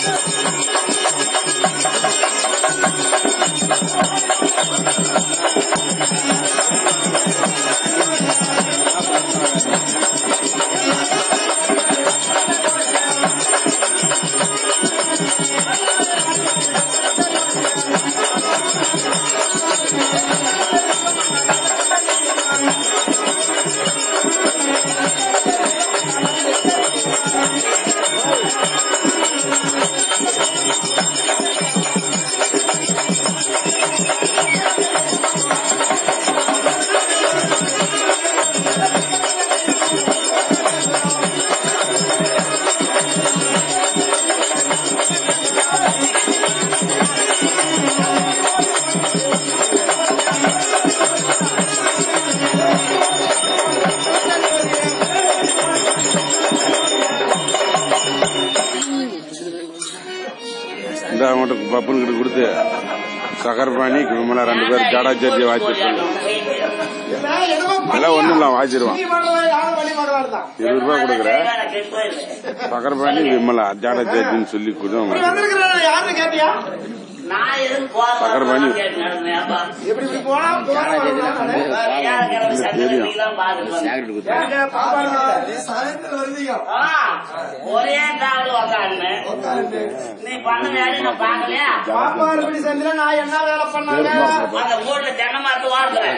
இந்த அவங்கள்ட்ட பப்புன்னு கொடுத்து சக்கரபாணி விமலா ரெண்டு பேரும் ஜாடா சேர்த்தி வாச்சிருப்பாங்க எல்லாம் ஒண்ணும் இல்ல வாச்சிருவான் இருபது ரூபாய் கொடுக்குறேன் சக்கரபாணி விமலா ஜாடா சேர்த்தின்னு சொல்லி கொடுத்து யாருன்னு கேட்டியா நான் எதுவும் போகாம சக்கரபாணி. கேட்டேன்ப்பா. எப்படி இப்படி போனா வியாழக்கிழமை சட்டத்திலாம் பார்த்துட்டு வந்தேன். சாயந்தரம் வருவீங்க ஆ, ஒரே நாள் உக்காந்து நீ பண்ண வேலையை நான் பார்க்கலையா பாப்பா இப்படி செஞ்சா நான் என்ன வேலை பண்ணாங்க அந்த ஊர்ல தென்னை மரத்து வாழ்த்துறேன்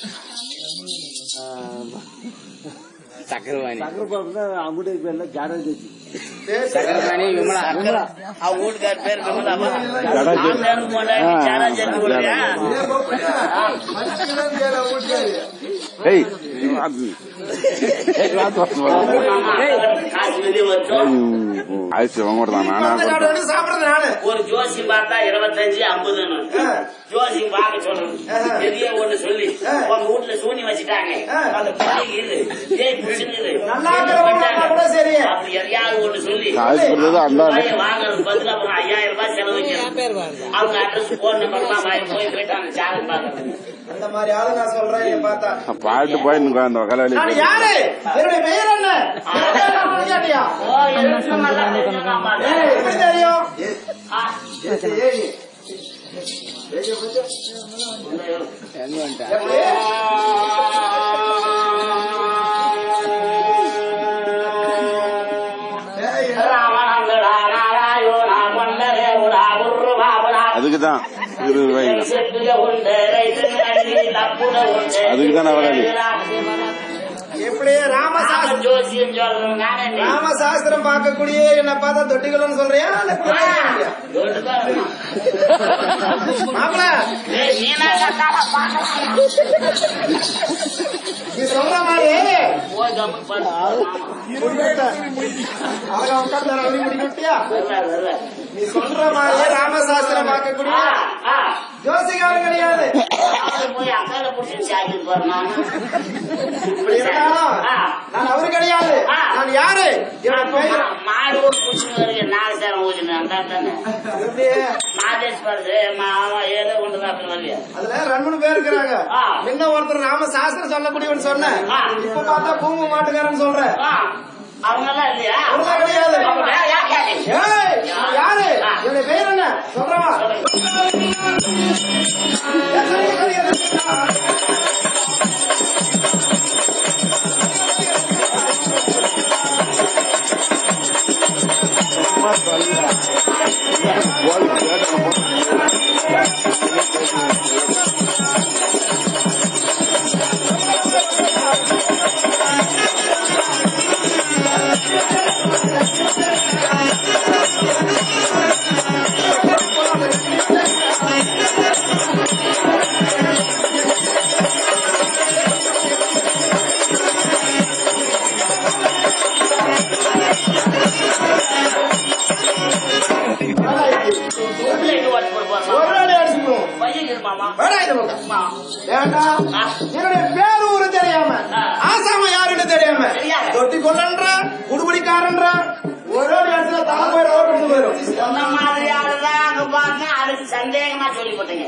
அவன் வீட்டுக்கார பேர் விமலாமா நான் நேரம் போட்டேன் ஜாரா ஜெட்டு கொடுறியா ஏய் காசு வெளியே வச்சோம் ஆயிடுச்சு அவங்க கூட தான் நானா அந்த காடு வந்து சாப்பிடுறது நானு ஒரு ஜோசி பார்த்தா இருபத்தஞ்சு ஐம்பதுன்னு ஜோசி பார்க்க சொல்லணும் பெரிய ஒண்ணு சொல்லி உங்க வீட்டுல சூனி வச்சுட்டாங்க அந்த பிள்ளைக்கு இது ஏய் புடிச்சுன்னு நல்லா இருக்கிறவங்க கூட சரி. அப்படி எதையாவது ஒண்ணு சொல்லி காசு கொடுத்தது அண்டா ரூபாயை வாங்குறது பதில் அப்புறம் ஐயாயிரம் ரூபாய் செலவழிக்கணும் அவங்க அட்ரஸ் போன் நம்பர்லாம் வாங்கி போய் போயிட்டாங்க ஜாதகம் பார்க்கறது அந்த மாதிரி ஆளு நான் சொல்றேன் இங்க பார்த்தா பாட்டு போயின்னு அந்த கலாலி நான் யாரு என்னுடைய பெயர் என்ன என்னன்னு கேட்டியா ஓ எனக்கு நல்லா தெரியும் ஏய், எப்படி தெரியும் எப்படி? அதுக்கு தான் இருபது ரூபாய்க்கு தான் அதுக்கு தான் நவராளி எப்படி ராமசாஸ்திரம் ஜோசியம் சொல்றேன் நானே நீ. ராமசாஸ்திரம் பார்க்கக்கூடிய என்ன பார்த்தா தொட்டிகளும் சொல்றியா இல்ல குறையா? மாப்பிள ஏய், நீனா கட்டாம பாக்க. நீ சொல்ற மாதிரி போய் கம்முனு படு. முடிவெட்ட. அழகா உட்கார்ந்து ரவி முடிவிட்டியா வருவார், வருவார். நீ சொல்ற மாதிரி ராமசாஸ்திரம் பார்க்கக்கூடிய ஆ, ஆ. ஜோசிகாரம் கிடையாது அவரு போய் அக்கால புடிச்சு சாக்கிட்டு போறேன் நானு. இப்படி இருந்தாலும் ஆ. நான் அவரு கிடையாது ஆ. நான் யாரு என்னோட பெயர் மா- மாடு ஒரு புடிச்சுன்னு வருங்க நாலு சேரம் ஊதினு அந்த தானே எப்படி? மாதேஷ் வருது மாமா ஏதோ கொண்டு தான் அப்படி வருவியா அதுல ரெண்டு மூணு பேர் இருக்கிறாங்க ஆ. முன்ன ஒருத்தர் ராமசாஸ்திரம் சொல்லக்கூடியவன் சொன்னேன் ஆ. இப்ப பார்த்தா பூமி மாட்டுக்காரன் சொல்றேன் ஆ, அவங்கெல்லாம் இல்லையா அவங்கெல்லாம் கிடையாது. அவங்க யா- யா- யாரு? ஏய், நான் யாரு ஆ. என்னுடைய பேர் என்ன சொல்றவா பிள்ளைக்கு ஓட்டு போட போறோமா? ஒரு அடி அடிச்சுக்கணும் பையன் இருமாமா வேடா இது பக்கம். அம்மா. வேண்டாம் ஆ. என்னுடைய பேரு ஊரு தெரியாம ஆ. ஆசாம யாருன்னு தெரியாம தெரியாது. தொட்டி கொள்ளன்ற குடுகுடிக்காரன்ற ஒரு அடி அடிச்சுல தலை போய் ரோட்டு போயிடும் சொன்ன மாதிரி ஆளுதான் அங்க பார்த்தா அதுக்கு சந்தேகமா சொல்லி போட்டீங்க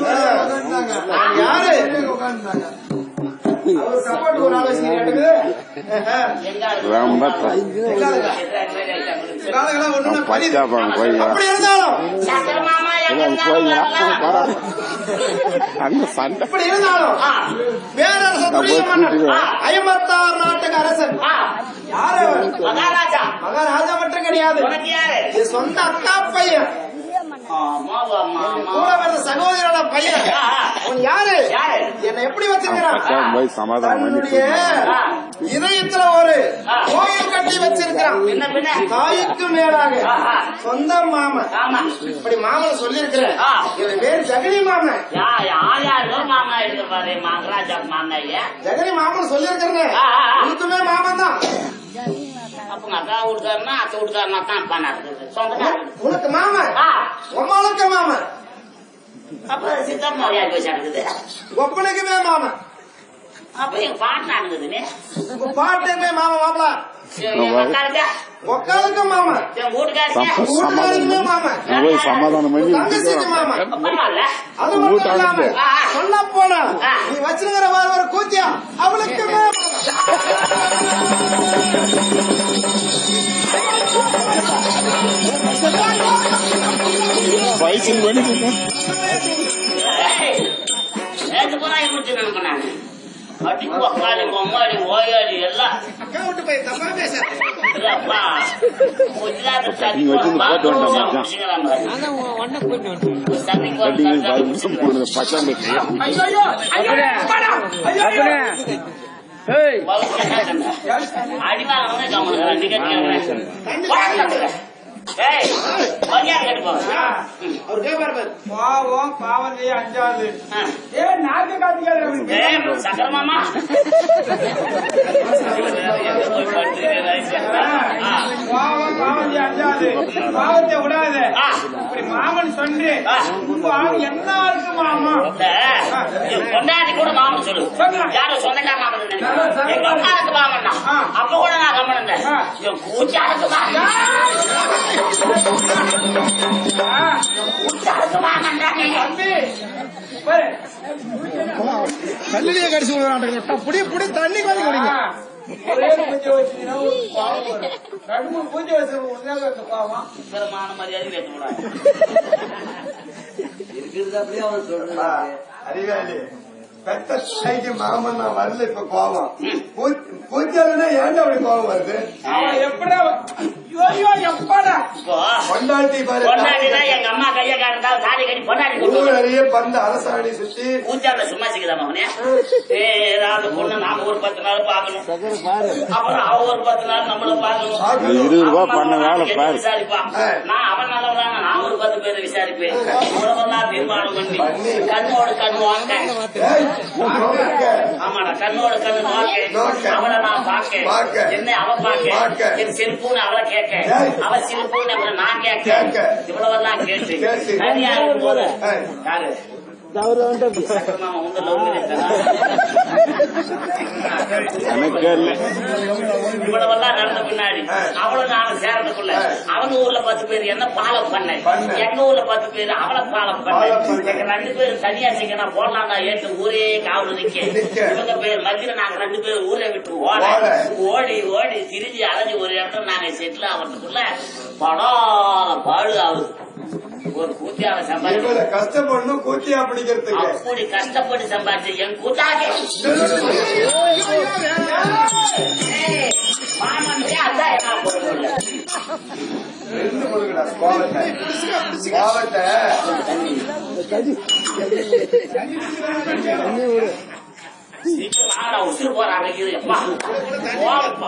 நான் யாரு அவர் சப்போர்ட் ஒரு ஆலோசனை கேட்டுக்கு எங்காவது ரொம்ப த- காலங்களா ஒண்ணுமே பரியுது. பச்சாப்பாங்க கோயில் அப்படி இருந்தாலும் சக்கர மாமா எங்க எல்லாம் கோயில் அப்படி இருந்தாலும் போறாங்க. அங்க சண்டை அப்படி இருந்தாலும் ஆ, வேறரச நான் போய் துரிய மன்னன் கூட்டிட்டு வரேன். ஐம்பத்தாறு நாட்டுக்கு அரசன் ஆ, யாரு அவன்? மகாராஜா மகாராஜா மட்டும் கிடையாது உனக்கு யாரு என் சொந்த அக்கா பையன் ஆமா ஆமா கூட ஆமா பிறந்த சகோதரோட பையன் ஆ, ஆ. அவன் யாரு யாரு என்னை எப்படி வச்சிருக்கிறான் பச்சான் போய் சமாதானம் பண்ணி தன்னுடைய ஆ. இதயத்துல ஒரு ஆ. கோயில் கட்டி வச்சிருக்கிறான் என்ன பின்ன தாய்க்கு மேலாக ஆ, ஆ. சொந்த மாமன் ஆமா இப்படி மாமன் சொல்லியிருக்கிறேன் ஆ. இவன் பேர் ஜெகனி மாமன் யா யார் யாரோ மாமா இருக்கு பாரு மகாராஜா மாமா ஐயா ஜெகனி மாமன் சொல்லியிருக்கிறேன் ஆ, ஆ, ஆ. உனக்குமே மாமன் தான் அப்ப உங்க அக்கா வீட்டுக்காரனா அத்தை வீட்டுக்காரனா தான் பண்ணா இருக்குது சொந்தக்காரன் உனக்கு மாமன் ஆ, உமாளுக்கு மாமன் அப்ப சித்தம்மா யார் போய் இருக்குது ஒப்பனுக்குமே மாமன் அப்ப எங்க பாட்டா இருக்குது நீ உங்க பாட்டுமே மாமன் மாப்பிள எங்க அக்கா இருக்கா ஒக்காளுக்கு மாமன் என் வீட்டுக்காரங்க சம- வீட்டுக்காரனுமே மாமன் நான் போய் சமாதானம் பண்ணி தங்கச்சிக்கு மாமன் பரவாயில்ல அது மட்டும் இல்லாம வீட்டாளுக்கு. ஆ, ஆ. சொல்ல போனா ஆ. நீ வச்சிருக்கிற மாதிரி ஒரு கூத்தியா அவளுக்கு பைசல் பண்ணி ஏய், நேத்து போனா எப்படி நினைப்பேன் அடி உக்காடி பொம்மாடி ஓயாடி எல்லாம் அக்கா விட்டு போய் தப்பா பேச அப்பா குஜராத் தண்ணி நீங்க வச்சு இந்த போட்டு வேண்டாம் மச்சான். குடிச்சுக்கலாம் பாரு. தண்ணி கட்டிங்க குடிச்சு பதினஞ்சு நிமிஷம் போனது பச்சான் அடி வாங்கினவனே கம்முனு டிக்கெட் ஏய் மரியாதை கட்டு போ அவர் கேட்பாரு பாரு பாவம் பாவம் செய்ய அஞ்சாது ஆ. ஏ நாக்கு காட்டிக்காரு ஏய், சக்கர மாமா ஆ. பாவம் பாவம் செய்ய அஞ்சாது பாவத்தை விடாத ஆ. இப்படி மாமன் சொன்னு ஆ. பாவம் என்ன இருக்கு மாமா இந்த, என் பொண்டாட்டி கூட மாமன் சொல்லு யாரும் சொந்தக்கார மாமன் நினைக்கிறேன். எங்க அம்மாவுக்கு மாமன் தான். ஆ. அப்ப கூட நான் கம்மன் இருந்தேன் ஆ. என் கூச்சாருக்கு மாமன் ஆ, கூச்சாருக்கு மாமன் தான் நீங்க. தம்பி பாரு கல்லிலேயே கடிச்சு விடுறான் புடி புடி தண்ணி கொஞ்சம் குடிங்க ஆ, ஒரே பூஜை வச்சீங்கன்னா ஒரு பாவம் வரும். ரெண்டு மூணு பூஜை வச்சிருக்க உடனே அந்த பாவம் பெருமான மரியாதை கேட்டுக்கூடாது அறிவாளி பெத்த தாய்க்கு மாமன் நான் வரல இப்ப கோவம் பூச்சாலுன்னா ஏன்டா அப்படி கோவம் வருது அவன் எப்படா ஐயோ எப்படா இப்போ கொண்டாட்டி பாரு பொண்டாட்டினா எங்க அம்மா கைய காரணா தாடி கட்டி பொண்டாட்டி கொண்டு ஊர் நிறைய பந்து அரசாணி சுத்தி பூஜால சும்மா சிக்குதா மகனே ஏதாவது பொண்ணு நாம ஒரு பத்து நாள் பாக்கணும் அப்புறம் அவ ஒரு பத்து நாள் நம்மள பாக்கணும் பார்க்கணும். இருபது ரூபாய் அவன் பண்ண வேலை அவன் பாரு விசாரிப்பா ஆ. நான் அவன் நல்லவனா நான் ஒரு பத்து பேரை விசாரிப்பேன் உலகெல்லாம் தீர்மானம் பண்ணி கண்ணோடு கண் வாங்க ஏய், நோக்க. ஆமாடா கண்ணோட கண்ணு நோக்க நோக்க. அவளை நான் பாக்க பார்க்க. என்ன அவ பாக்க பார்க்க. என் செருப்புன்னு அவளை கேட்க ஏய். அவ செருப்புன்னு அப்புறம் நான் கேட்க கேட்க. இவ்வளவெல்லாம் கேட்டு கேட்டு. தனியா இருக்கும் போது ஏய். யாரு சக்கரமாமா உங்க love பண்ணிருக்காரா? எனக்கே இல்லை இவ்வளவெல்லாம் நடந்த பின்னாடி அவளும் நானும் சேர்றதுக்குள்ள அவங்க ஊர்ல பத்து பேர் என்ன பாலம் பண்ண பண்ண. எங்க ஊர்ல பத்து பேர் அவளை பாலம் பண்ண பாலம் பண்ண. எங்க ரெண்டு பேரும் தனியா சிக்கனா போடலாம் ஏற்று ஊரே காவல் நிக்க நிக்க. இவங்க பேர் மத்தியில நாங்க ரெண்டு பேரும் ஊரை விட்டு ஓட ஓட. ஓடி ஓடி திரிஞ்சு அலைஞ்சு ஒரு இடத்துல நாங்க செட்டில் ஆகிறதுக்குள்ள படம் பாடு ஆகுது ஒரு கூத்தியாவை சம்பாதிச்சு இவ்வளவு கஷ்டப்படணும் கூத்தியா பிடிக்கிறதுக்கு அப்படி கஷ்டப்பட்டு சம்பாதிச்சு என் கூட்டாக மாமனுக்கு அதான் என்ன பொருள் ரெண்டு கொடுக்கடா கோவத்தை கோவத்தை சீக்கிரம் ஆடா உசுறு போறாங்க இது எப்பா போங்கப்பா.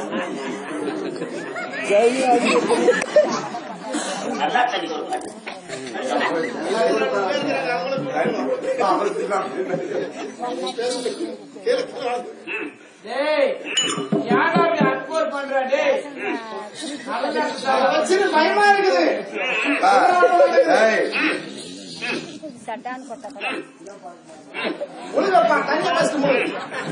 நல்லா தண்ணி கொடுப்பாரு அவருக்கு தான் டேய் யாரா அப்படி அற்புதம் பண்ற டேய் நல்லா வச்சிரு பயமா இருக்குது ஏய், சட்டான்னு கொட்ட ஒழுங்கப்பா தண்ணி ஃபர்ஸ்ட் மூடு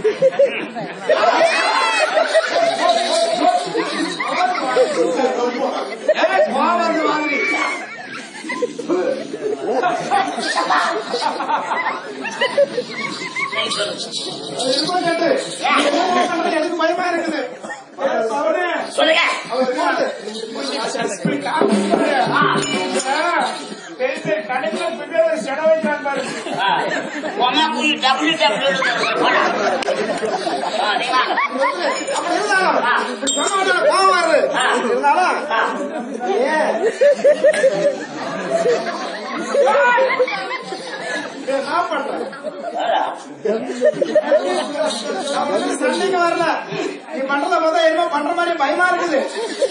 ஏய், கோவம் வந்து வாங்குறீ. நீ சொல்லு. அது இருக்கும் கேட்டு. எனக்கு பயமா இருக்குது கடை வைக்கிறான் பாரு உமா போய் டபுள்யூ டபுள்யூ நீ வாங்க அப்படி இருந்தாலும் இப்படி சொன்ன உடனே கோவம் வருது இருந்தாலும் ஏன் ஏய், நான் பண்றேன் நான் வந்து சண்டைக்கு வரல நீ பண்றத பார்த்தா என்ன பண்ற மாதிரி பயமா இருக்குது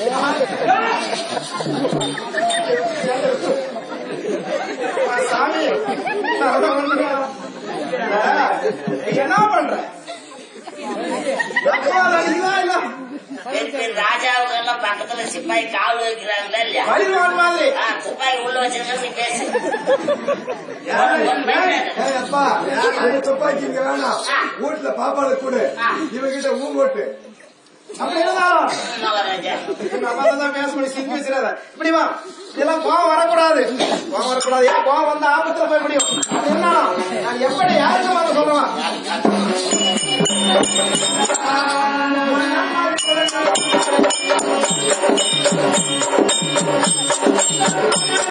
சாமி நான் அதான் பண்ணுறேன். நீ என்ன பண்ற ரத்தம் அடிக்குதா இல்ல பெரிய பெரிய ராஜாவுக்கு எல்லாம் பக்கத்துல சிப்பாய் காவல் வைக்கிறாங்களா இல்லையா பயிர்வான் மாதிரி ஆ, துப்பாக்கி உள்ள வச்சிருக்க நீ பேசு ஏய் அப்பா அந்த துப்பாக்கி இங்க வேணாம் வீட்டுல பாப்பாடு கொடு இவகிட்ட ஊ போட்டு அப்படி இருந்தாலும் ராஜா எங்க அப்பா தான் பேச முடியும் சிரிப்பு வச்சிடாத இப்படி வா இதெல்லாம் கோவம் வரக்கூடாது கோவம் வரக்கூடாது ஏன் கோவம் வந்தா ஆபத்துல போய் முடியும் அப்படி இருந்தாலும் நான் எப்படி யாருக்கு வந்து சொல்லுவேன்